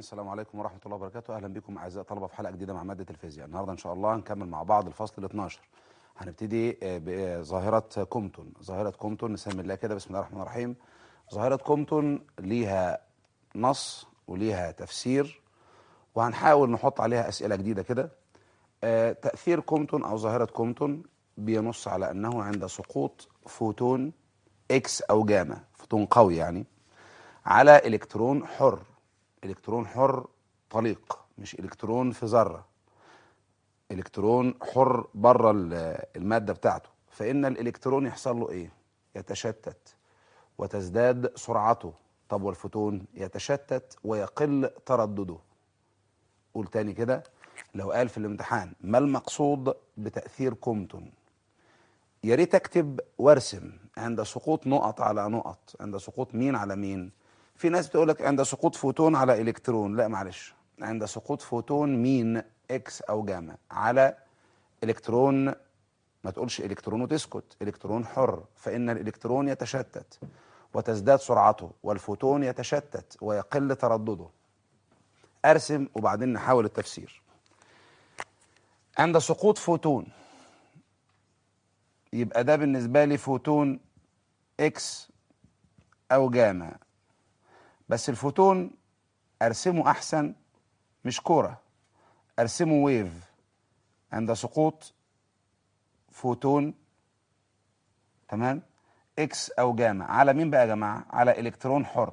السلام عليكم ورحمة الله وبركاته أهلا بكم أعزائي الطلبة في حلقة جديدة مع مادة الفيزياء النهاردة إن شاء الله هنكمل مع بعض الفصل ال 12 هنبتدي آه، بظاهرة كومتون ظاهرة كومتون نسمي الله كده بسم الله الرحمن الرحيم ظاهرة كومتون ليها نص وليها تفسير وهنحاول نحط عليها أسئلة جديدة كده آه، تأثير كومتون أو ظاهرة كومتون بينص على أنه عند سقوط فوتون إكس أو جاما فوتون قوي يعني على إلكترون حر إلكترون حر طليق مش إلكترون في ذرة إلكترون حر بره ال- المادة بتاعته فإن الإلكترون يحصل له إيه؟ يتشتت وتزداد سرعته طب والفوتون يتشتت ويقل تردده قول تاني كده لو قال في الامتحان ما المقصود بتأثير كومتون يا ريت اكتب وارسم عند سقوط نقط على نقط عند سقوط مين على مين في ناس بتقول لك عند سقوط فوتون على الكترون لا معلش عند سقوط فوتون مين اكس او جاما على الكترون ما تقولش الكترون وتسكت الكترون حر فان الالكترون يتشتت وتزداد سرعته والفوتون يتشتت ويقل تردده ارسم وبعدين نحاول التفسير عند سقوط فوتون يبقى ده بالنسبة لي فوتون اكس او جاما بس الفوتون ارسمه احسن مش كرة ارسمه ويف عند سقوط فوتون تمام اكس او جاما على مين بقى يا جماعة على الكترون حر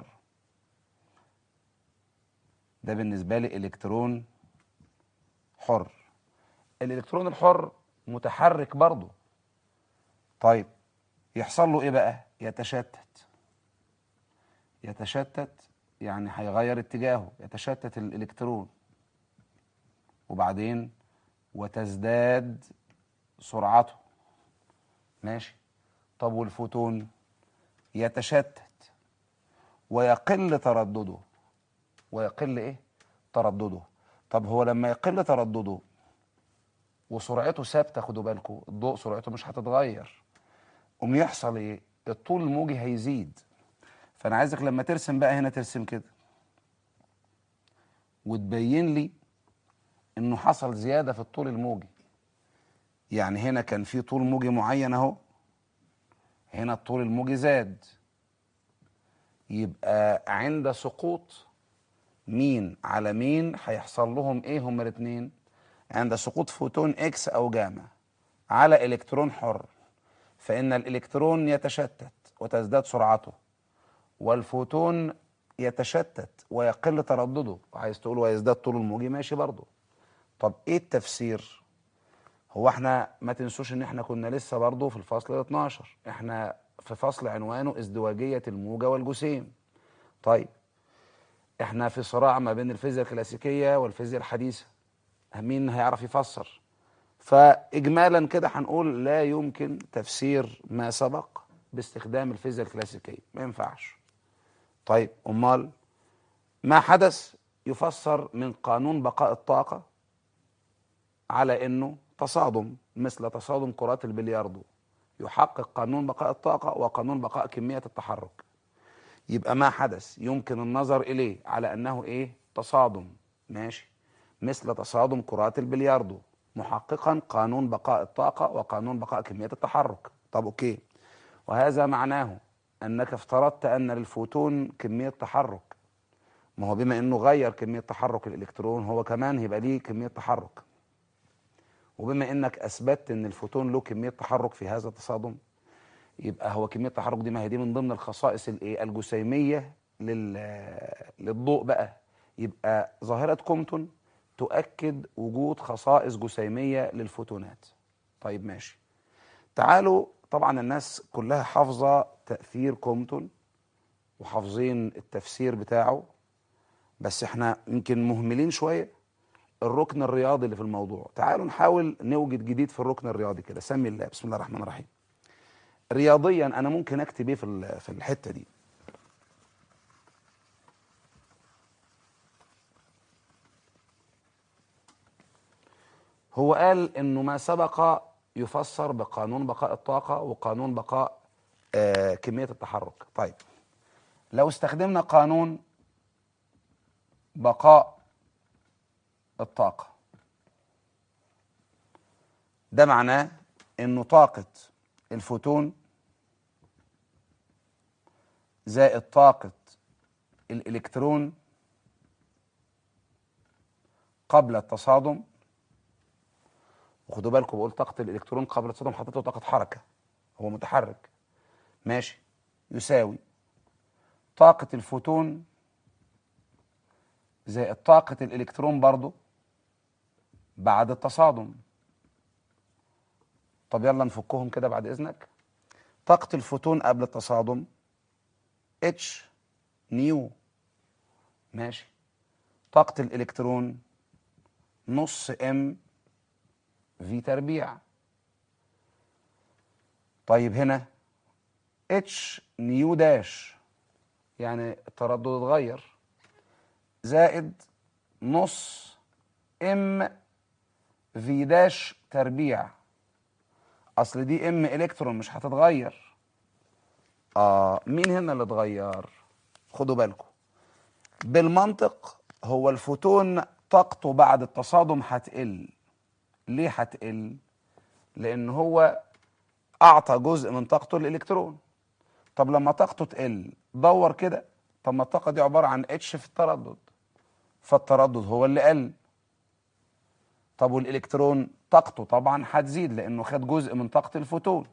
ده بالنسبة لي الكترون حر الالكترون الحر متحرك برضه طيب يحصل له ايه بقى يتشتت يتشتت يعني هيغير اتجاهه يتشتت الالكترون وبعدين وتزداد سرعته ماشي طب والفوتون يتشتت ويقل تردده ويقل ايه تردده طب هو لما يقل تردده وسرعته ثابته خدوا بالكم الضوء سرعته مش هتتغير قوم يحصل ايه الطول الموجي هيزيد فانا عايزك لما ترسم بقى هنا ترسم كده وتبين لي انه حصل زياده في الطول الموجي يعني هنا كان في طول موجي معين اهو هنا الطول الموجي زاد يبقى عند سقوط مين على مين هيحصل لهم ايه هما الاثنين عند سقوط فوتون اكس او جاما على الكترون حر فان الالكترون يتشتت وتزداد سرعته والفوتون يتشتت ويقل تردده وعايز تقول ويزداد طول الموجي ماشي برضه طب ايه التفسير هو احنا ما تنسوش ان احنا كنا لسه برضه في الفصل ال 12 احنا في فصل عنوانه ازدواجية الموجة والجسيم طيب احنا في صراع ما بين الفيزياء الكلاسيكية والفيزياء الحديثة مين هيعرف يفسر فاجمالا كده هنقول لا يمكن تفسير ما سبق باستخدام الفيزياء الكلاسيكيه ما ينفعش طيب امال ما حدث يفسر من قانون بقاء الطاقه على انه تصادم مثل تصادم كرات البلياردو يحقق قانون بقاء الطاقه وقانون بقاء كميه التحرك يبقى ما حدث يمكن النظر اليه على انه ايه تصادم ماشي مثل تصادم كرات البلياردو محققا قانون بقاء الطاقة وقانون بقاء كمية التحرك طب أوكي وهذا معناه أنك افترضت أن للفوتون كمية تحرك ما هو بما أنه غير كمية تحرك الإلكترون هو كمان هيبقى ليه كمية تحرك وبما أنك أثبتت أن الفوتون له كمية تحرك في هذا التصادم يبقى هو كمية التحرك دي ما هي دي من ضمن الخصائص الايه الجسيمية لل... للضوء بقى يبقى ظاهرة كومتون تؤكد وجود خصائص جسيمية للفوتونات طيب ماشي تعالوا طبعا الناس كلها حافظة تأثير كومتون وحافظين التفسير بتاعه بس احنا يمكن مهملين شوية الركن الرياضي اللي في الموضوع تعالوا نحاول نوجد جديد في الركن الرياضي كده سمي الله بسم الله الرحمن الرحيم رياضيا انا ممكن اكتب ايه في ال- في الحتة دي هو قال انه ما سبق يفسر بقانون بقاء الطاقة وقانون بقاء آه كمية التحرك طيب لو استخدمنا قانون بقاء الطاقة ده معناه انه طاقة الفوتون زائد طاقة الإلكترون قبل التصادم وخدوا بالكم بقول طاقة الإلكترون قبل التصادم حطيت له طاقة حركة هو متحرك ماشي يساوي طاقة الفوتون زائد طاقة الإلكترون برضو بعد التصادم طب يلا نفكهم كده بعد إذنك طاقة الفوتون قبل التصادم اتش نيو ماشي طاقة الإلكترون نص ام في تربيع طيب هنا اتش نيو داش يعني التردد اتغير زائد نص ام في داش تربيع اصل دي ام الكترون مش هتتغير اه مين هنا اللي اتغير خدوا بالكم بالمنطق هو الفوتون طاقته بعد التصادم هتقل ليه هتقل لان هو اعطى جزء من طاقته للالكترون طب لما طاقته تقل دور كده طب ما الطاقه دي عباره عن اتش في التردد فالتردد هو اللي قل طب والالكترون طاقته طبعا هتزيد لانه خد جزء من طاقه الفوتون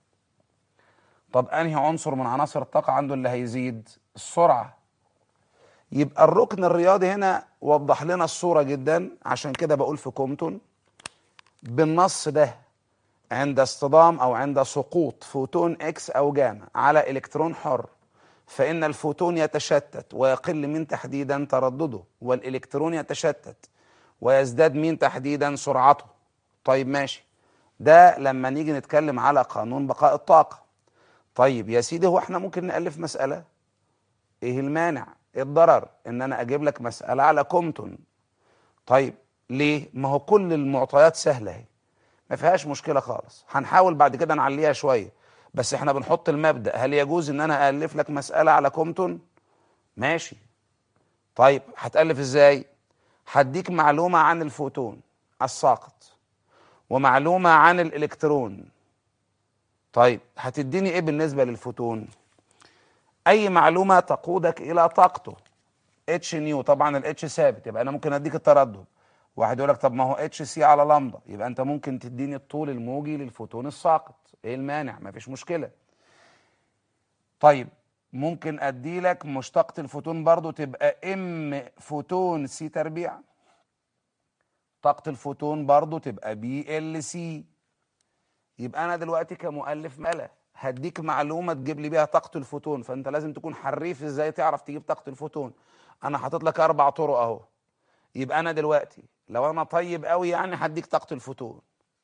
طب انهي عنصر من عناصر الطاقه عنده اللي هيزيد السرعه يبقى الركن الرياضي هنا وضح لنا الصوره جدا عشان كده بقول في كومتون بالنص ده عند اصطدام او عند سقوط فوتون اكس او جاما على الكترون حر فان الفوتون يتشتت ويقل من تحديدا تردده والالكترون يتشتت ويزداد من تحديدا سرعته طيب ماشي ده لما نيجي نتكلم على قانون بقاء الطاقه طيب يا سيدي هو احنا ممكن نالف مساله ايه المانع ايه الضرر ان انا اجيب لك مساله على كومتون طيب ليه ما هو كل المعطيات سهله اهي ما فيهاش مشكله خالص هنحاول بعد كده نعليها شويه بس احنا بنحط المبدا هل يجوز ان انا الف لك مساله على كومتون ماشي طيب هتالف ازاي هديك معلومه عن الفوتون الساقط ومعلومه عن الالكترون طيب هتديني ايه بالنسبه للفوتون اي معلومه تقودك الى طاقته اتش نيو طبعا الاتش ثابت يبقى انا ممكن اديك التردد واحد يقول لك طب ما هو اتش سي على لامدا يبقى انت ممكن تديني الطول الموجي للفوتون الساقط ايه المانع ما فيش مشكله طيب ممكن ادي لك مشتقة الفوتون برضو تبقى ام فوتون سي تربيع طاقة الفوتون برضو تبقى بي ال سي يبقى انا دلوقتي كمؤلف ملا هديك معلومه تجيب لي بيها طاقه الفوتون فانت لازم تكون حريف ازاي تعرف تجيب طاقه الفوتون انا حاطط لك اربع طرق اهو يبقى انا دلوقتي لو انا طيب قوي يعني هديك طاقه الفوتون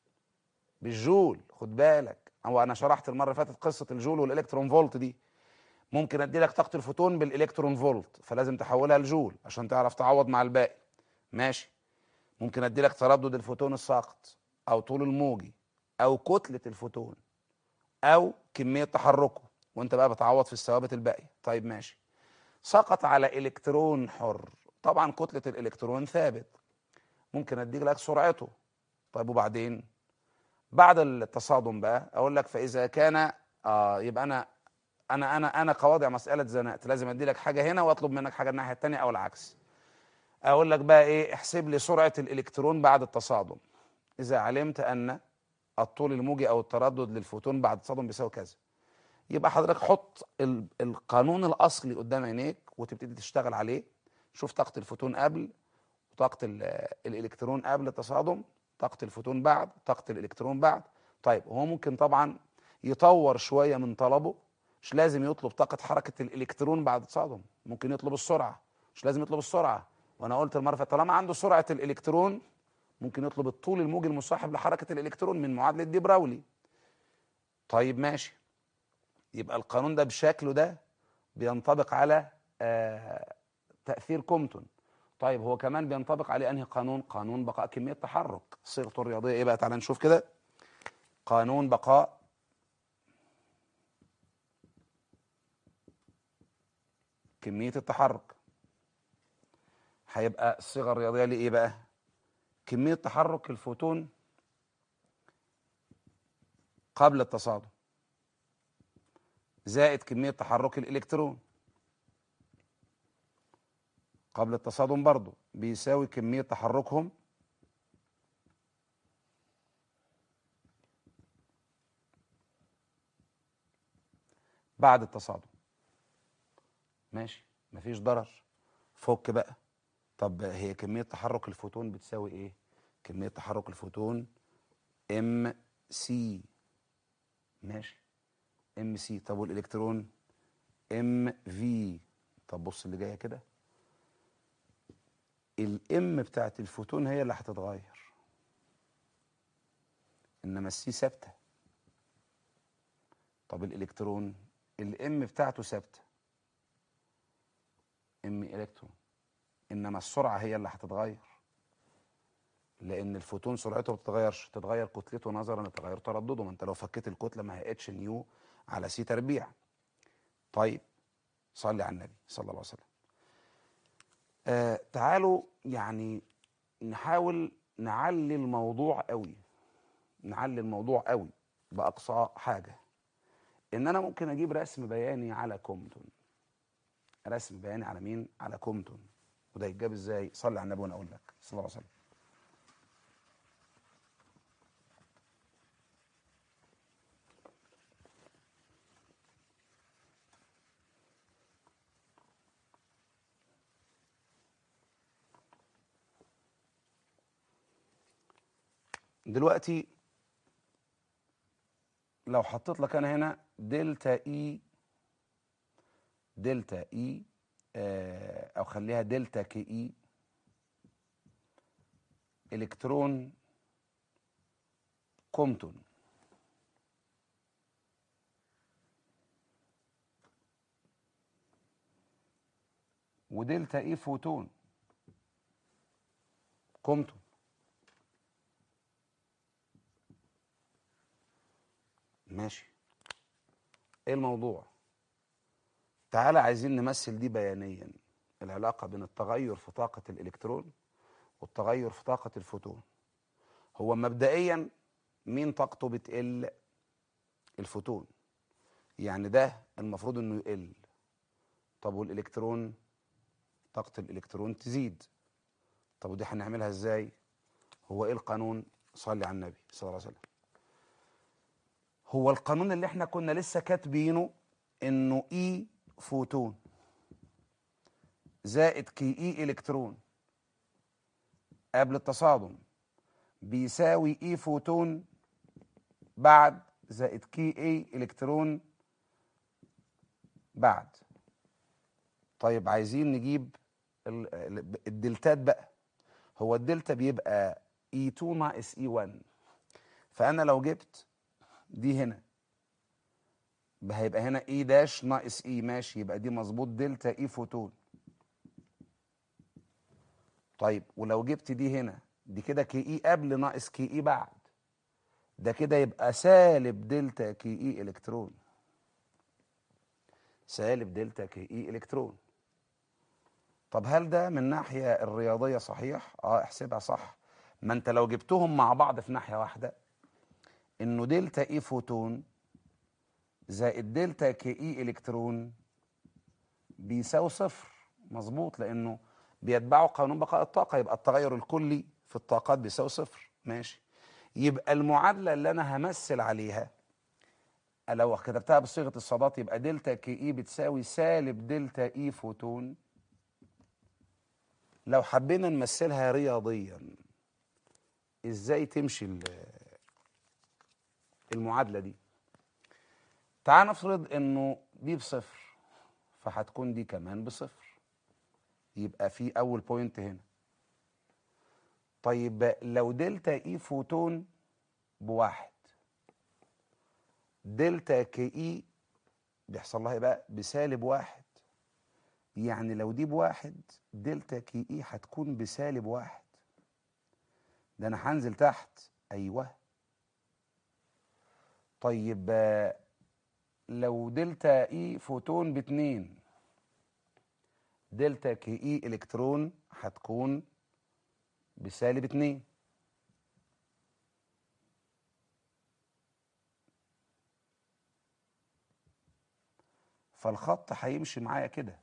بالجول خد بالك هو انا شرحت المره اللي فاتت قصه الجول والالكترون فولت دي ممكن ادي لك طاقه الفوتون بالالكترون فولت فلازم تحولها لجول عشان تعرف تعوض مع الباقي ماشي ممكن ادي لك تردد الفوتون الساقط او طول الموجي او كتله الفوتون او كميه تحركه وانت بقى بتعوض في الثوابت الباقيه طيب ماشي سقط على الكترون حر طبعا كتله الالكترون ثابت ممكن اديك لك سرعته طيب وبعدين بعد التصادم بقى اقول لك فاذا كان آه يبقى انا انا انا انا قواضع مساله زنقت لازم ادي لك حاجه هنا واطلب منك حاجه الناحيه الثانيه او العكس اقول لك بقى ايه احسب لي سرعه الالكترون بعد التصادم اذا علمت ان الطول الموجي او التردد للفوتون بعد التصادم بيساوي كذا يبقى حضرتك حط ال- القانون الاصلي قدام عينيك وتبتدي تشتغل عليه شوف طاقه الفوتون قبل وطاقه ال- الالكترون قبل التصادم طاقه الفوتون بعد طاقه الالكترون بعد طيب هو ممكن طبعا يطور شويه من طلبه مش لازم يطلب طاقه حركه الالكترون بعد التصادم ممكن يطلب السرعه مش لازم يطلب السرعه وانا قلت المره اللي فاتت طالما عنده سرعه الالكترون ممكن يطلب الطول الموجي المصاحب لحركه الالكترون من معادله دي براولي طيب ماشي يبقى القانون ده بشكله ده بينطبق على آه تاثير كومتون طيب هو كمان بينطبق عليه انهي قانون قانون بقاء كميه تحرك صيغته الرياضيه ايه بقى تعالى نشوف كده قانون بقاء كميه التحرك هيبقى الصيغه الرياضيه لايه بقى كميه تحرك الفوتون قبل التصادم زائد كميه تحرك الالكترون قبل التصادم برضه بيساوي كميه تحركهم بعد التصادم ماشي مفيش ضرر فك بقى طب هي كمية تحرك الفوتون بتساوي ايه كمية تحرك الفوتون ام سي ماشي ام سي طب والالكترون ام في طب بص اللي جايه كده الام بتاعت الفوتون هي اللي هتتغير انما السي ثابته طب الالكترون الام بتاعته ثابته ام الكترون انما السرعه هي اللي هتتغير لان الفوتون سرعته ما بتتغيرش تتغير كتلته نظرا لتغير تردده ما انت لو فكيت الكتله ما هي اتش نيو على سي تربيع طيب صلي على النبي صلى الله عليه وسلم آه تعالوا يعني نحاول نعلي الموضوع قوي نعلي الموضوع قوي باقصى حاجه ان انا ممكن اجيب رسم بياني على كومتون رسم بياني على مين على كومتون وده يتجاب ازاي صلي على النبي وانا اقول لك صلى الله عليه وسلم دلوقتي لو حطيت لك انا هنا دلتا اي دلتا اي آه، او خليها دلتا كي اي الكترون كومتون ودلتا اي فوتون كومتون ماشي ايه الموضوع تعالى عايزين نمثل دي بيانيا العلاقة بين التغير في طاقة الإلكترون والتغير في طاقة الفوتون هو مبدئيا مين طاقته بتقل الفوتون يعني ده المفروض انه يقل طب والإلكترون طاقة الإلكترون تزيد طب ودي هنعملها ازاي هو ايه القانون صلي على النبي صلى الله عليه وسلم هو القانون اللي احنا كنا لسه كاتبينه انه اي فوتون زائد كي اي الكترون قبل التصادم بيساوي اي فوتون بعد زائد كي اي الكترون بعد طيب عايزين نجيب ال- ال- الدلتات بقى هو الدلتا بيبقى اي 2 ناقص اي 1 فانا لو جبت دي هنا هيبقى هنا اي داش ناقص اي ماشي يبقى دي مظبوط دلتا اي فوتون طيب ولو جبت دي هنا دي كده كي اي قبل ناقص كي اي بعد ده كده يبقى سالب دلتا كي اي الكترون سالب دلتا كي اي الكترون طب هل ده من ناحية الرياضية صحيح؟ اه احسبها صح ما انت لو جبتهم مع بعض في ناحية واحدة انه دلتا اي فوتون زائد دلتا كي اي الكترون بيساوي صفر مظبوط لانه بيتبعوا قانون بقاء الطاقه يبقى التغير الكلي في الطاقات بيساوي صفر ماشي يبقى المعادله اللي انا همثل عليها لو كتبتها بصيغه الصادات يبقى دلتا كي اي بتساوي سالب دلتا اي فوتون لو حبينا نمثلها رياضيا ازاي تمشي ال- المعادله دي تعال نفرض انه دي بصفر فهتكون دي كمان بصفر يبقى في اول بوينت هنا طيب لو دلتا اي فوتون بواحد دلتا كي اي بيحصل لها إيه بقى بسالب واحد يعني لو دي بواحد دلتا كي اي هتكون بسالب واحد ده انا هنزل تحت ايوه طيب آه، لو دلتا اي فوتون باتنين دلتا كي اي الكترون هتكون بسالب 2 فالخط هيمشي معايا كده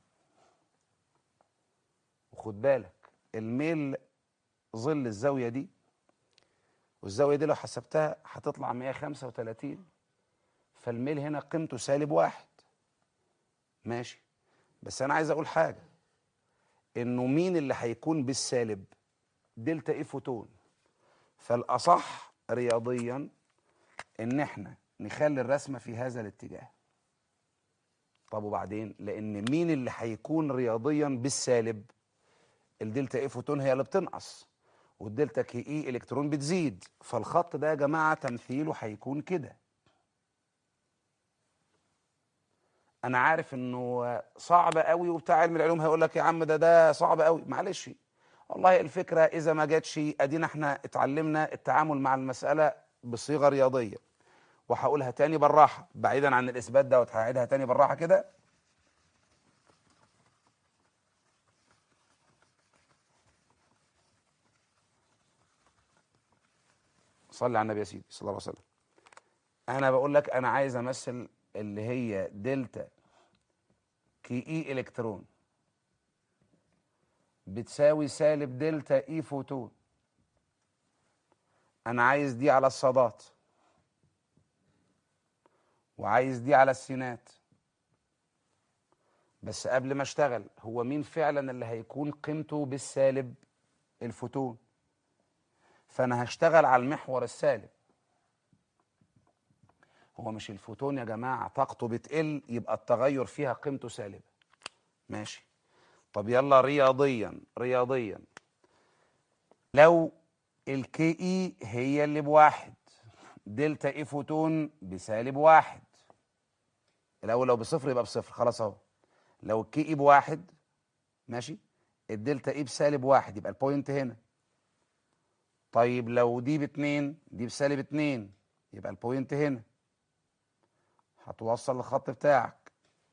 وخد بالك الميل ظل الزاوية دي والزاوية دي لو حسبتها هتطلع 135 فالميل هنا قيمته سالب واحد ماشي بس أنا عايز أقول حاجة إنه مين اللي هيكون بالسالب دلتا إيه فوتون فالأصح رياضيا إن إحنا نخلي الرسمة في هذا الاتجاه طب وبعدين لأن مين اللي هيكون رياضيا بالسالب الدلتا ايه فوتون هي اللي بتنقص والدلتا كي اي الكترون بتزيد فالخط ده يا جماعه تمثيله هيكون كده انا عارف انه صعب قوي وبتاع علم العلوم هيقول لك يا عم ده ده صعب قوي معلش والله الفكره اذا ما جاتش ادينا احنا اتعلمنا التعامل مع المساله بصيغه رياضيه وهقولها تاني بالراحه بعيدا عن الاثبات ده وهعيدها تاني بالراحه كده صلي على النبي يا سيدي صلى الله عليه وسلم انا بقول لك انا عايز امثل اللي هي دلتا كي اي الكترون بتساوي سالب دلتا اي فوتون انا عايز دي على الصادات وعايز دي على السينات بس قبل ما اشتغل هو مين فعلا اللي هيكون قيمته بالسالب الفوتون فانا هشتغل على المحور السالب هو مش الفوتون يا جماعه طاقته بتقل يبقى التغير فيها قيمته سالبه ماشي طب يلا رياضيا رياضيا لو الكي اي هي اللي بواحد دلتا اي فوتون بسالب واحد الاول لو بصفر يبقى بصفر خلاص اهو لو الكي اي بواحد ماشي الدلتا اي بسالب واحد يبقى البوينت هنا طيب لو دي باتنين دي بسالب اتنين يبقى البوينت هنا هتوصل الخط بتاعك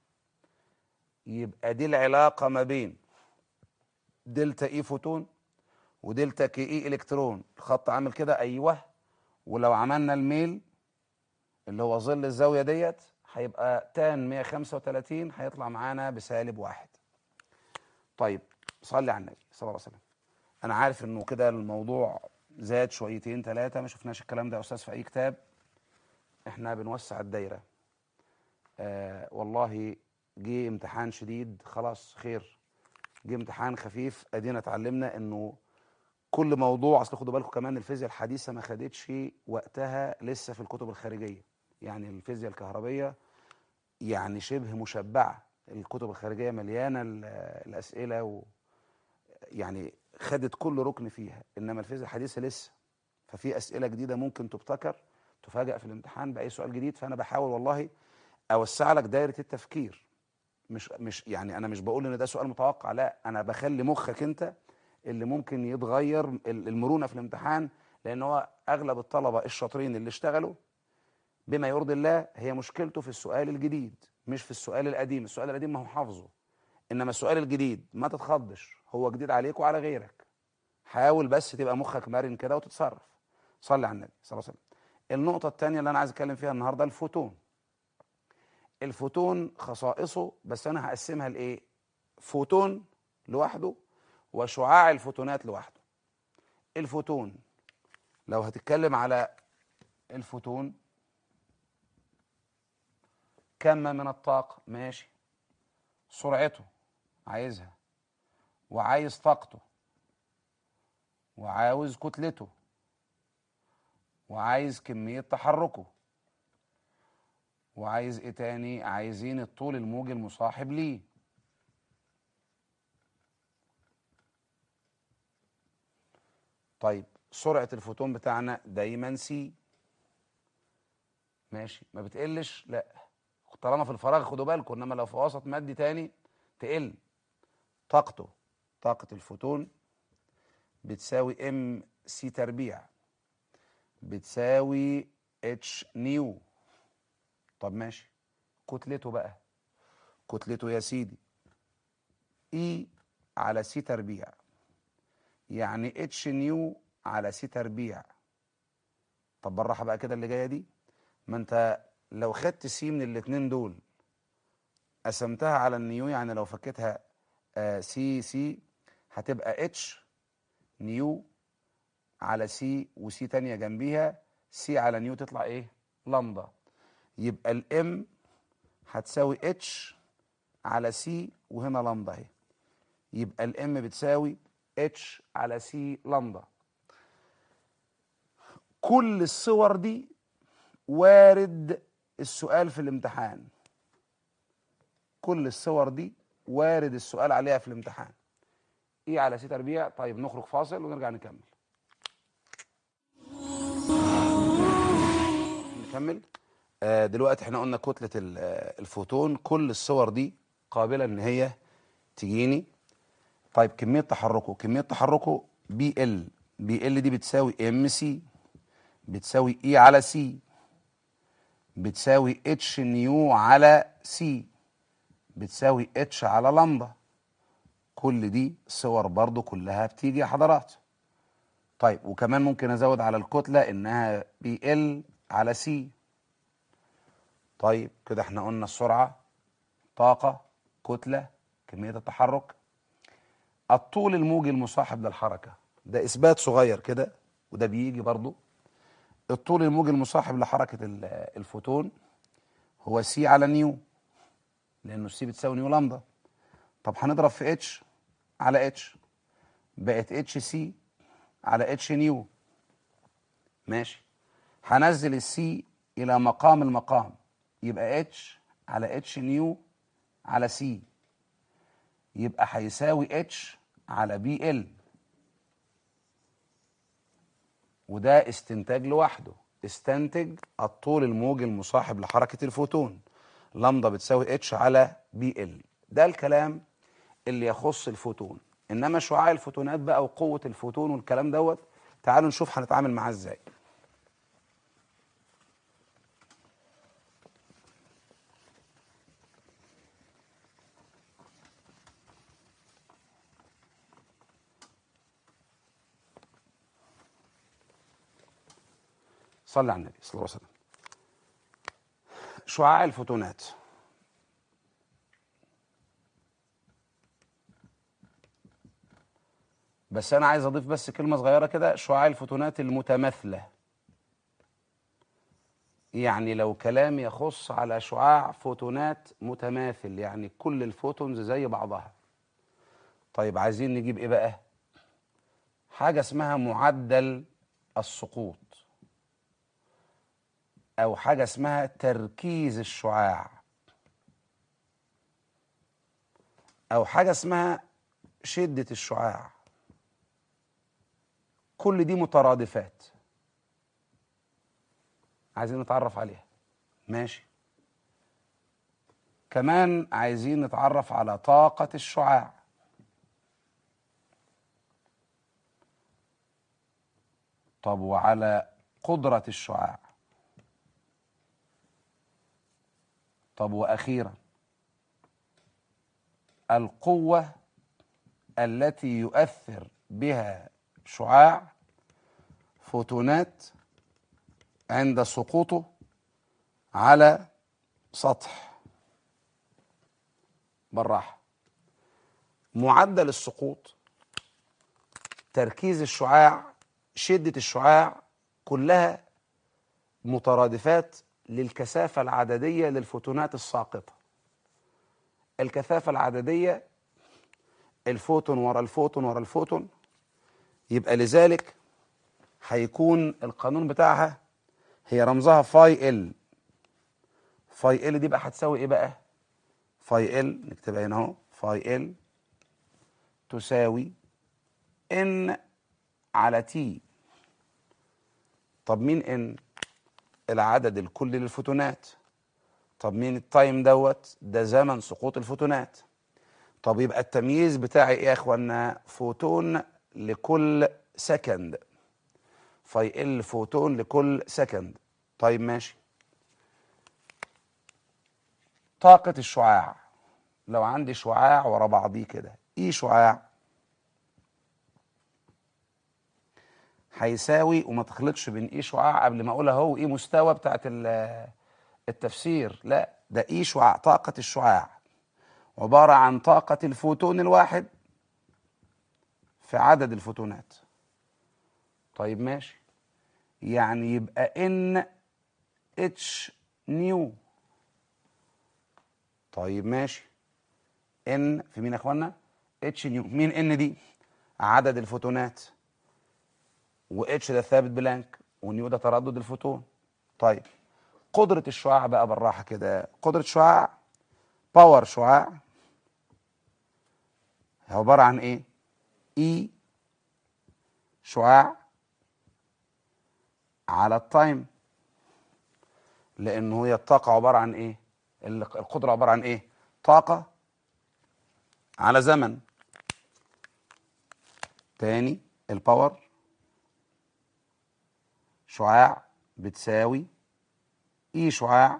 يبقى دي العلاقة ما بين دلتا اي فوتون ودلتا كي اي الكترون الخط عامل كده ايوه ولو عملنا الميل اللي هو ظل الزاوية ديت هيبقى تان 135 هيطلع معانا بسالب واحد طيب صلي على النبي صلى الله عليه وسلم انا عارف انه كده الموضوع زاد شويتين ثلاثة ما شفناش الكلام ده يا أستاذ في أي كتاب إحنا بنوسع الدايرة آه والله جه امتحان شديد خلاص خير جه امتحان خفيف أدينا اتعلمنا إنه كل موضوع أصل خدوا بالكم كمان الفيزياء الحديثة ما خدتش وقتها لسه في الكتب الخارجية يعني الفيزياء الكهربية يعني شبه مشبعة الكتب الخارجية مليانة الأسئلة و يعني خدت كل ركن فيها انما الفيزياء الحديثه لسه ففي اسئله جديده ممكن تبتكر تفاجئ في الامتحان باي سؤال جديد فانا بحاول والله اوسع لك دايره التفكير مش مش يعني انا مش بقول ان ده سؤال متوقع لا انا بخلي مخك انت اللي ممكن يتغير المرونه في الامتحان لان هو اغلب الطلبه الشاطرين اللي اشتغلوا بما يرضي الله هي مشكلته في السؤال الجديد مش في السؤال القديم السؤال القديم ما هو حافظه انما السؤال الجديد ما تتخضش هو جديد عليك وعلى غيرك حاول بس تبقى مخك مرن كده وتتصرف صلي على النبي صلى الله عليه وسلم النقطة الثانية اللي أنا عايز أتكلم فيها النهاردة الفوتون الفوتون خصائصه بس أنا هقسمها لإيه فوتون لوحده وشعاع الفوتونات لوحده الفوتون لو هتتكلم على الفوتون كم من الطاقة ماشي سرعته عايزها وعايز طاقته وعاوز كتلته وعايز كمية تحركه وعايز ايه تاني عايزين الطول الموجي المصاحب ليه طيب سرعة الفوتون بتاعنا دايما سي ماشي ما بتقلش لا طالما في الفراغ خدوا بالكم انما لو في وسط مادي تاني تقل طاقته طاقة الفوتون بتساوي ام سي تربيع بتساوي اتش نيو طب ماشي كتلته بقى كتلته يا سيدي اي على سي تربيع يعني اتش نيو على سي تربيع طب بالراحه بقى كده اللي جايه دي ما انت لو خدت سي من الاتنين دول قسمتها على النيو يعني لو فكيتها آه سي سي هتبقى اتش نيو على سي وسي تانية جنبيها سي على نيو تطلع ايه لامدا يبقى الام هتساوي اتش على سي وهنا لامدا اهي يبقى الام بتساوي اتش على سي لامدا كل الصور دي وارد السؤال في الامتحان كل الصور دي وارد السؤال عليها في الامتحان ايه على سي تربيع طيب نخرج فاصل ونرجع نكمل نكمل آه دلوقتي احنا قلنا كتلة ال- آه، الفوتون كل الصور دي قابلة ان هي تجيني طيب كمية تحركه كمية تحركه بي ال بي ال دي بتساوي ام سي بتساوي اي على سي بتساوي اتش نيو على سي بتساوي اتش على لامدا كل دي صور برضو كلها بتيجي يا حضرات طيب وكمان ممكن ازود على الكتله انها بي ال على سي طيب كده احنا قلنا السرعه طاقه كتله كميه التحرك الطول الموجي المصاحب للحركه ده اثبات صغير كده وده بيجي برضو الطول الموجي المصاحب لحركه ال- الفوتون هو سي على نيو لانه السي بتساوي نيو لامدا طب هنضرب في اتش على اتش بقت اتش سي على اتش نيو ماشي هنزل السي الى مقام المقام يبقى اتش على اتش نيو على سي يبقى هيساوي اتش على بي ال وده استنتاج لوحده استنتج الطول الموجي المصاحب لحركة الفوتون لامدا بتساوي اتش على بي ال ده الكلام اللي يخص الفوتون انما شعاع الفوتونات بقى وقوة الفوتون والكلام دوت تعالوا نشوف هنتعامل معاه ازاي صلى على النبي صلى الله عليه وسلم شعاع الفوتونات بس انا عايز اضيف بس كلمه صغيره كده شعاع الفوتونات المتماثله يعني لو كلام يخص على شعاع فوتونات متماثل يعني كل الفوتونز زي بعضها طيب عايزين نجيب ايه بقى حاجه اسمها معدل السقوط او حاجه اسمها تركيز الشعاع او حاجه اسمها شده الشعاع كل دي مترادفات عايزين نتعرف عليها ماشي كمان عايزين نتعرف على طاقة الشعاع طب وعلى قدرة الشعاع طب وأخيرا القوة التي يؤثر بها شعاع فوتونات عند سقوطه على سطح بالراحة معدل السقوط تركيز الشعاع شدة الشعاع كلها مترادفات للكثافة العددية للفوتونات الساقطة الكثافة العددية الفوتون ورا الفوتون ورا الفوتون يبقى لذلك هيكون القانون بتاعها هي رمزها فاي ال فاي ال دي بقى هتساوي ايه بقى فاي ال نكتبها هنا اهو فاي ال تساوي ان على تي طب مين ان العدد الكلي للفوتونات طب مين التايم دوت ده زمن سقوط الفوتونات طب يبقى التمييز بتاعي ايه يا اخوانا فوتون لكل سكند فاي ال فوتون لكل سكند طيب ماشي طاقة الشعاع لو عندي شعاع ورا بعضيه كده ايه شعاع هيساوي وما تخلطش بين اي شعاع قبل ما اقولها هو ايه مستوى بتاعت ال- التفسير لا ده اي شعاع طاقة الشعاع عبارة عن طاقة الفوتون الواحد في عدد الفوتونات طيب ماشي يعني يبقى ان اتش نيو طيب ماشي ان في مين يا اخوانا اتش نيو مين ان دي عدد الفوتونات واتش ده ثابت بلانك ونيو ده تردد الفوتون طيب قدرة الشعاع بقى بالراحة كده قدرة شعاع باور شعاع هي عبارة عن ايه اي شعاع على التايم لانه هي الطاقة عبارة عن ايه ال- القدرة عبارة عن ايه طاقة على زمن تاني الباور شعاع بتساوي اي شعاع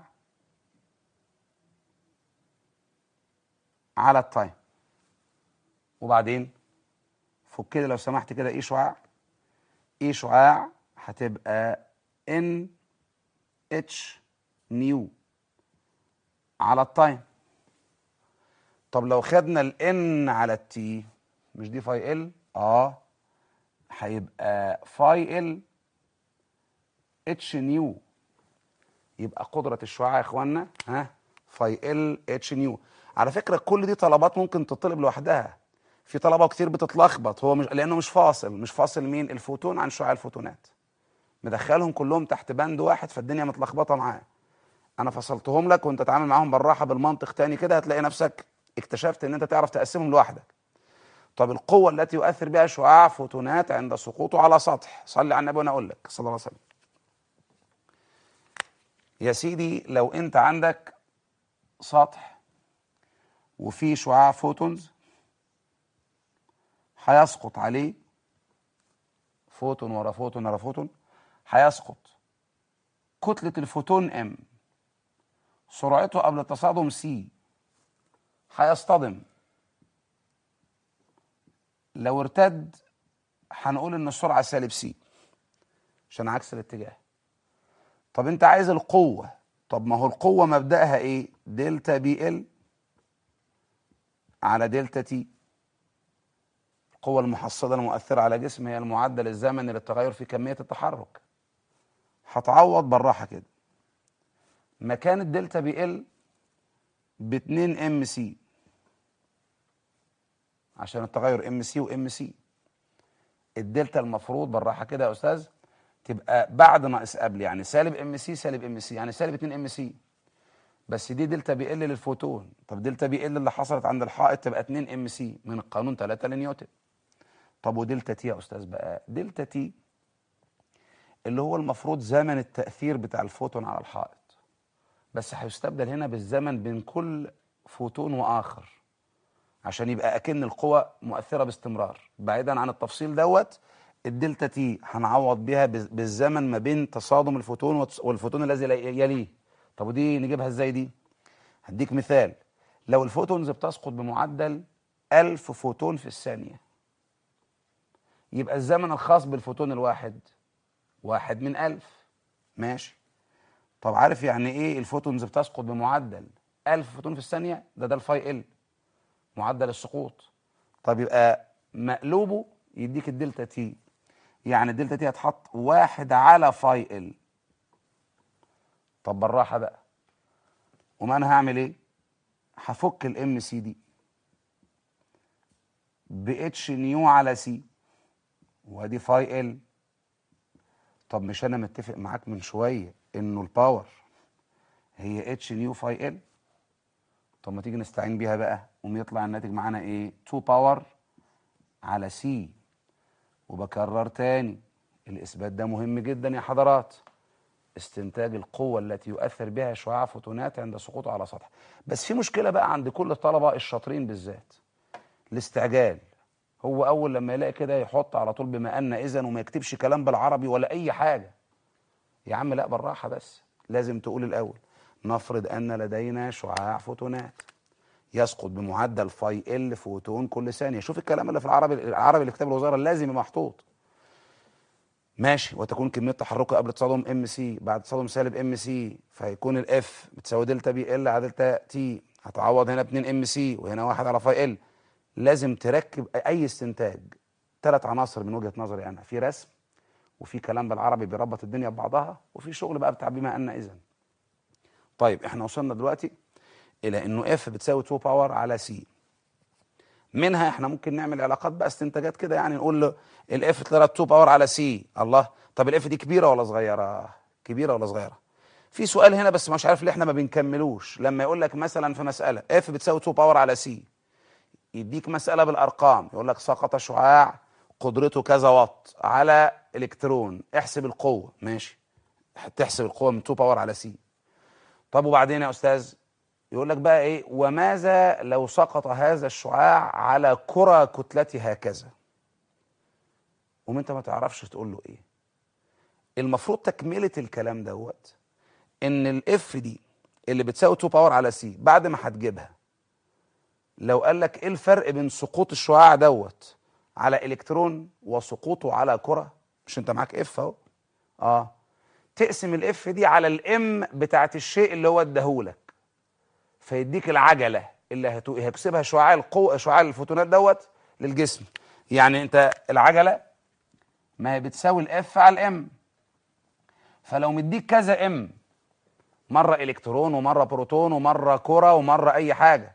على التايم وبعدين فك كده لو سمحت كده اي شعاع اي شعاع هتبقى ان اتش نيو على التايم طب لو خدنا الان على التي مش دي فاي ال اه هيبقى فاي ال اتش نيو يبقى قدرة الشعاع يا اخوانا ها فاي ال اتش نيو على فكرة كل دي طلبات ممكن تطلب لوحدها في طلبة كتير بتتلخبط هو مش لانه مش فاصل مش فاصل مين الفوتون عن شعاع الفوتونات مدخلهم كلهم تحت بند واحد فالدنيا متلخبطة معاه انا فصلتهم لك وانت تتعامل معاهم بالراحة بالمنطق تاني كده هتلاقي نفسك اكتشفت ان انت تعرف تقسمهم لوحدك طب القوة التي يؤثر بها شعاع فوتونات عند سقوطه على سطح صلي على النبي وانا اقول لك صلى الله عليه وسلم يا سيدي لو انت عندك سطح وفيه شعاع فوتونز هيسقط عليه فوتون ورا فوتون ورا فوتون هيسقط كتلة الفوتون ام سرعته قبل التصادم سي هيصطدم لو ارتد هنقول ان السرعة سالب سي عشان عكس الاتجاه طب انت عايز القوة طب ما هو القوة مبدأها ايه دلتا بي ال على دلتا تي القوة المحصلة المؤثرة على جسم هي المعدل الزمني للتغير في كمية التحرك هتعوض بالراحة كده مكان الدلتا بي ال ب 2 ام سي عشان التغير ام سي وام سي الدلتا المفروض بالراحه كده يا استاذ تبقى بعد ناقص قبل يعني سالب ام سي سالب ام سي يعني سالب 2 ام سي بس دي دلتا بي ال للفوتون طب دلتا بي ال اللي حصلت عند الحائط تبقى 2 ام سي من القانون 3 لنيوتن طب ودلتا تي يا استاذ بقى دلتا تي اللي هو المفروض زمن التاثير بتاع الفوتون على الحائط بس هيستبدل هنا بالزمن بين كل فوتون واخر عشان يبقى اكن القوة مؤثرة باستمرار بعيدا عن التفصيل دوت الدلتا تي هنعوض بيها بز- بالزمن ما بين تصادم الفوتون والتص- والفوتون الذي لا- يليه طب ودي نجيبها ازاي دي هديك مثال لو الفوتونز بتسقط بمعدل 1000 فوتون في الثانية يبقى الزمن الخاص بالفوتون الواحد واحد من ألف ماشي طب عارف يعني ايه الفوتونز بتسقط بمعدل 1000 فوتون في الثانية ده ده الفاي ال معدل السقوط طب يبقى مقلوبه يديك الدلتا تي يعني الدلتا تي هتحط واحد على فاي ال طب بالراحة بقى وما انا هعمل ايه هفك الام سي دي ب اتش نيو على سي وادي فاي ال طب مش انا متفق معاك من شوية انه الباور هي اتش نيو فاي ال طب ما تيجي نستعين بيها بقى قوم يطلع الناتج معانا ايه 2 باور على سي وبكرر تاني الاثبات ده مهم جدا يا حضرات استنتاج القوة التي يؤثر بها شعاع فوتونات عند سقوطه على سطح بس في مشكلة بقى عند كل الطلبة الشاطرين بالذات الاستعجال هو أول لما يلاقي كده يحط على طول بما أن إذن وما يكتبش كلام بالعربي ولا أي حاجة يا عم لا بالراحة بس لازم تقول الأول نفرض أن لدينا شعاع فوتونات يسقط بمعدل فاي ال فوتون كل ثانية شوف الكلام اللي في العربي العربي اللي كتاب الوزارة لازم يبقى محطوط ماشي وتكون كميه تحركه قبل تصادم ام سي بعد تصادم سالب ام سي فهيكون الاف بتساوي دلتا بي ال على دلتا تي هتعوض هنا 2 ام سي وهنا واحد على فاي ال لازم تركب اي استنتاج ثلاث عناصر من وجهه نظري انا في رسم وفي كلام بالعربي بيربط الدنيا ببعضها وفي شغل بقى بتاع بما ان اذا طيب احنا وصلنا دلوقتي الى انه اف بتساوي 2 باور على سي منها احنا ممكن نعمل علاقات بقى استنتاجات كده يعني نقول له الاف طلعت 2 باور على سي الله طب الاف دي كبيره ولا صغيره كبيره ولا صغيره في سؤال هنا بس مش عارف ليه احنا ما بنكملوش لما يقول لك مثلا في مساله اف بتساوي 2 باور على سي يديك مساله بالارقام يقول لك سقط شعاع قدرته كذا واط على الكترون احسب القوه ماشي تحسب القوه من 2 باور على سي طب وبعدين يا استاذ يقول لك بقى ايه وماذا لو سقط هذا الشعاع على كرة كتلتها كذا وما انت ما تعرفش تقول له ايه المفروض تكملة الكلام دوت ان الاف دي اللي بتساوي 2 باور على سي بعد ما هتجيبها لو قال لك ايه الفرق بين سقوط الشعاع دوت على الكترون وسقوطه على كرة مش انت معاك اف اهو اه تقسم الاف دي على الام بتاعت الشيء اللي هو اداهولك فيديك العجله اللي هتو- هيكسبها شعاع القوه شعاع الفوتونات دوت للجسم يعني انت العجله ما هي بتساوي الاف على الام فلو مديك كذا ام مره الكترون ومره بروتون ومره كره ومره اي حاجه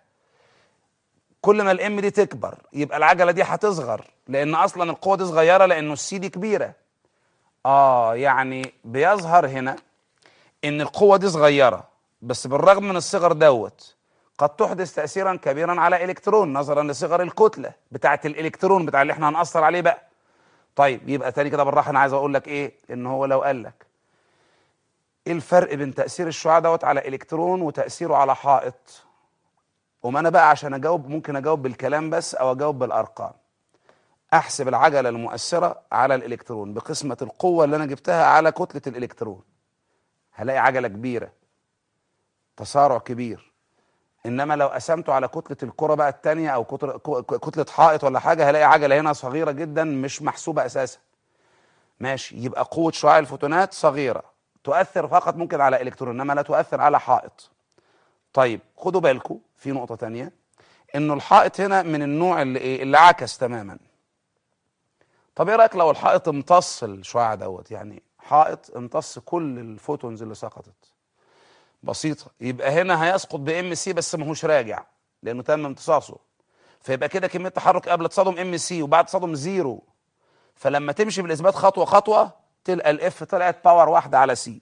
كل ما الام دي تكبر يبقى العجله دي هتصغر لان اصلا القوه دي صغيره لانه السي دي كبيره اه يعني بيظهر هنا ان القوه دي صغيره بس بالرغم من الصغر دوت قد تحدث تاثيرا كبيرا على الكترون نظرا لصغر الكتله بتاعه الالكترون بتاع اللي احنا هنأثر عليه بقى طيب يبقى تاني كده بالراحه انا عايز اقول لك ايه ان هو لو قال لك ايه الفرق بين تاثير الشعاع دوت على الكترون وتاثيره على حائط وما انا بقى عشان اجاوب ممكن اجاوب بالكلام بس او اجاوب بالارقام احسب العجله المؤثره على الالكترون بقسمه القوه اللي انا جبتها على كتله الالكترون هلاقي عجله كبيره تسارع كبير انما لو قسمته على كتله الكره بقى الثانيه او كتر- ك- كتله حائط ولا حاجه هلاقي عجله هنا صغيره جدا مش محسوبه اساسا ماشي يبقى قوه شعاع الفوتونات صغيره تؤثر فقط ممكن على الكترون انما لا تؤثر على حائط طيب خدوا بالكم في نقطه تانية انه الحائط هنا من النوع اللي ايه اللي عكس تماما طب ايه رايك لو الحائط امتص الشعاع دوت يعني حائط امتص كل الفوتونز اللي سقطت بسيطه يبقى هنا هيسقط بام سي بس ماهوش راجع لانه تم امتصاصه فيبقى كده كميه تحرك قبل تصادم ام سي وبعد تصادم زيرو فلما تمشي بالاثبات خطوه خطوه تلقى الاف طلعت باور واحده على سي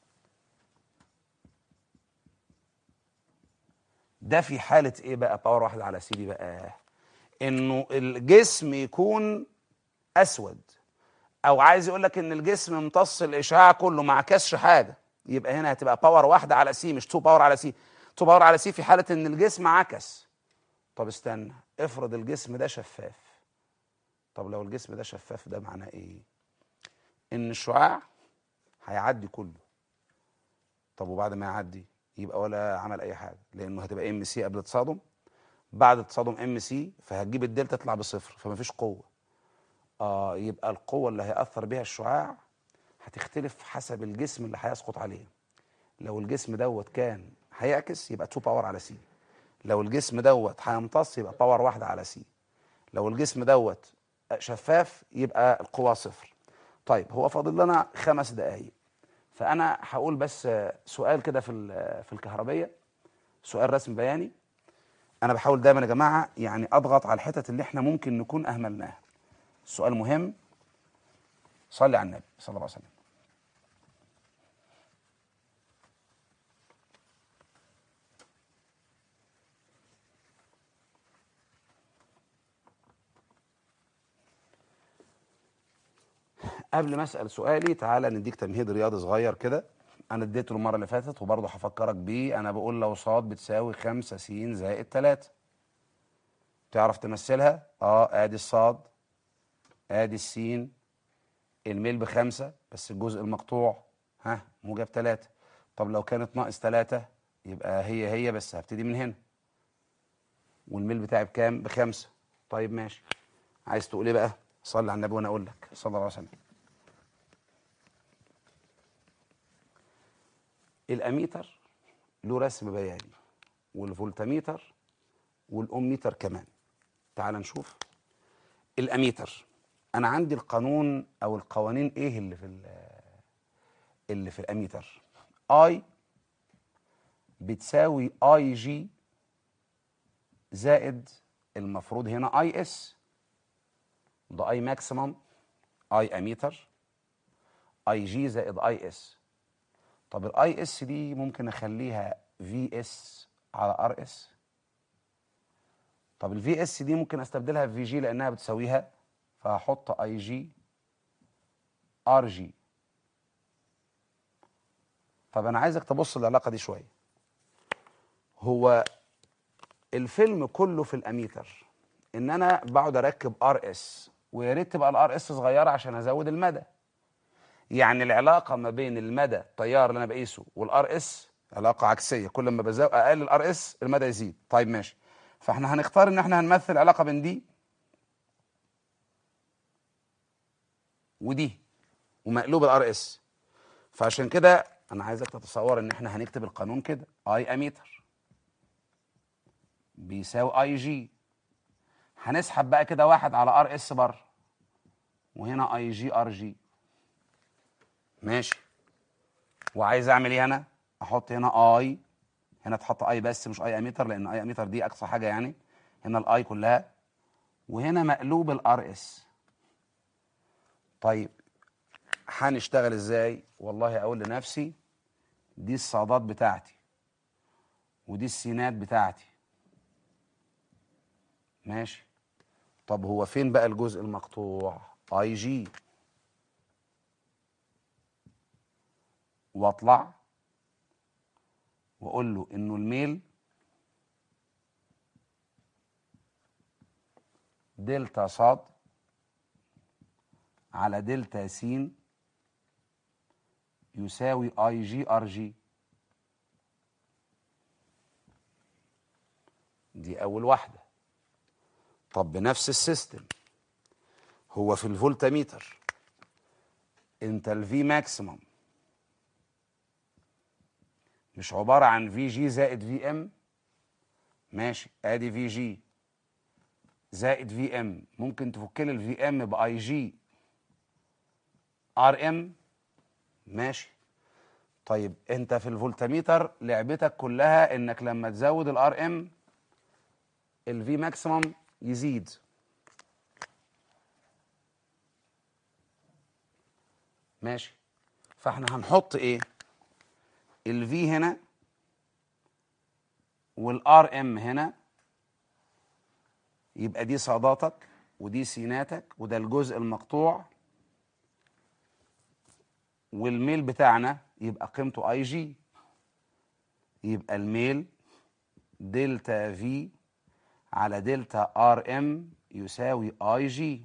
ده في حاله ايه بقى باور واحده على سي دي بقى انه الجسم يكون اسود او عايز يقول لك ان الجسم امتص الاشعاع كله ما عكسش حاجه يبقى هنا هتبقى باور واحده على سي مش 2 باور على سي 2 باور على سي في حاله ان الجسم عكس طب استنى افرض الجسم ده شفاف طب لو الجسم ده شفاف ده معناه ايه ان الشعاع هيعدي كله طب وبعد ما يعدي يبقى ولا عمل اي حاجه لانه هتبقى ام سي قبل تصادم بعد تصادم ام سي فهتجيب الدلتا تطلع بصفر فمفيش قوه اه يبقى القوه اللي هيأثر بها الشعاع هتختلف حسب الجسم اللي هيسقط عليه لو الجسم دوت كان هيعكس يبقى 2 باور على سي لو الجسم دوت هيمتص يبقى باور واحده على سي لو الجسم دوت شفاف يبقى القوة صفر طيب هو فاضل لنا خمس دقايق فأنا هقول بس سؤال كده في ال- في الكهربية سؤال رسم بياني أنا بحاول دايما يا جماعة يعني أضغط على الحتت اللي إحنا ممكن نكون أهملناها السؤال مهم صلي على النبي صلى الله عليه وسلم قبل ما اسال سؤالي تعالى نديك تمهيد رياضي صغير كده انا اديته المره اللي فاتت وبرضه هفكرك بيه انا بقول لو صاد بتساوي 5 س زائد 3 تعرف تمثلها اه ادي الصاد ادي السين الميل بخمسة بس الجزء المقطوع ها موجب 3 طب لو كانت ناقص 3 يبقى هي هي بس هبتدي من هنا والميل بتاعي بكام بخمسة طيب ماشي عايز تقول ايه بقى صلي على النبي وانا اقول لك صلى الله عليه وسلم الاميتر له رسم بياني والفولتميتر والاوميتر كمان تعال نشوف الاميتر انا عندي القانون او القوانين ايه اللي في ال- اللي في الاميتر اي بتساوي اي جي زائد المفروض هنا اي اس ده اي ماكسيمم اي اميتر اي جي زائد اي اس طب الاي اس دي ممكن اخليها في اس على ار اس طب الفي اس دي ممكن استبدلها في جي لانها بتساويها فهحط اي جي ار جي طب انا عايزك تبص للعلاقه دي شويه هو الفيلم كله في الاميتر ان انا بقعد اركب ار اس ويا ريت تبقى الار اس صغيره عشان ازود المدى يعني العلاقه ما بين المدى التيار اللي انا بقيسه والار اس علاقه عكسيه كل ما بزود اقل الار اس المدى يزيد طيب ماشي فاحنا هنختار ان احنا هنمثل علاقه بين دي ودي ومقلوب الار اس فعشان كده انا عايزك تتصور ان احنا هنكتب القانون كده اي اميتر بيساوي اي جي هنسحب بقى كده واحد على ار اس بره وهنا اي جي ار جي ماشي وعايز اعمل ايه هنا احط هنا اي هنا تحط اي بس مش اي اميتر لان اي اميتر دي اقصى حاجه يعني هنا الاي كلها وهنا مقلوب الار اس طيب هنشتغل ازاي والله اقول لنفسي دي الصادات بتاعتي ودي السينات بتاعتي ماشي طب هو فين بقى الجزء المقطوع اي جي واطلع واقول له انه الميل دلتا صاد على دلتا س يساوي اي جي ار جي دي اول واحده طب بنفس السيستم هو في الفولتميتر انت الفي ماكسيمم مش عباره عن في جي زائد في ام ماشي ادي في جي زائد في ام ممكن تفك لي الفي ام باي جي ار ام ماشي طيب انت في الفولتميتر لعبتك كلها انك لما تزود الار ام الفي ماكسيمم يزيد ماشي فاحنا هنحط ايه الفي هنا والار ام هنا يبقى دي صاداتك ودي سيناتك وده الجزء المقطوع والميل بتاعنا يبقى قيمته اي جي يبقى الميل دلتا في على دلتا ار ام يساوي اي جي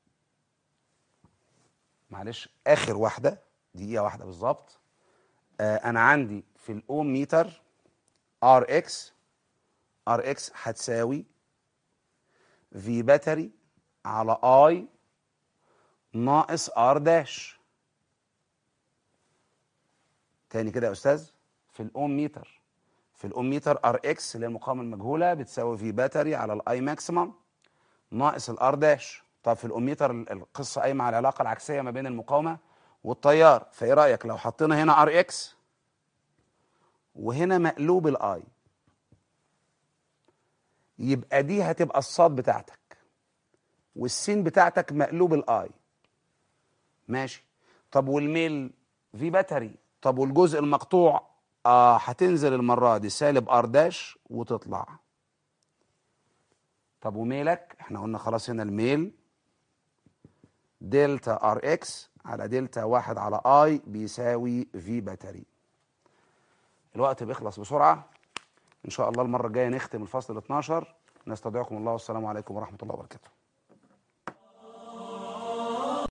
معلش اخر واحده دقيقه واحده بالظبط آه انا عندي في الاوم ميتر ار اكس ار اكس هتساوي في باتري على اي ناقص ار داش تاني كده يا استاذ في الاوم ميتر في الاوم ميتر ار اكس اللي هي المقاومه المجهوله بتساوي في باتري على الاي ماكسيمم ناقص الار داش طب في الاوم ميتر القصه قايمه على العلاقه العكسيه ما بين المقاومه والتيار فايه رايك لو حطينا هنا ار اكس وهنا مقلوب الاي يبقى دي هتبقى الصاد بتاعتك والسين بتاعتك مقلوب الاي ماشي طب والميل في باتري طب والجزء المقطوع آه هتنزل المره دي سالب ار داش وتطلع طب وميلك احنا قلنا خلاص هنا الميل دلتا ار اكس على دلتا واحد على اي بيساوي في باتري الوقت بيخلص بسرعه ان شاء الله المره الجايه نختم الفصل ال 12 نستودعكم الله والسلام عليكم ورحمه الله وبركاته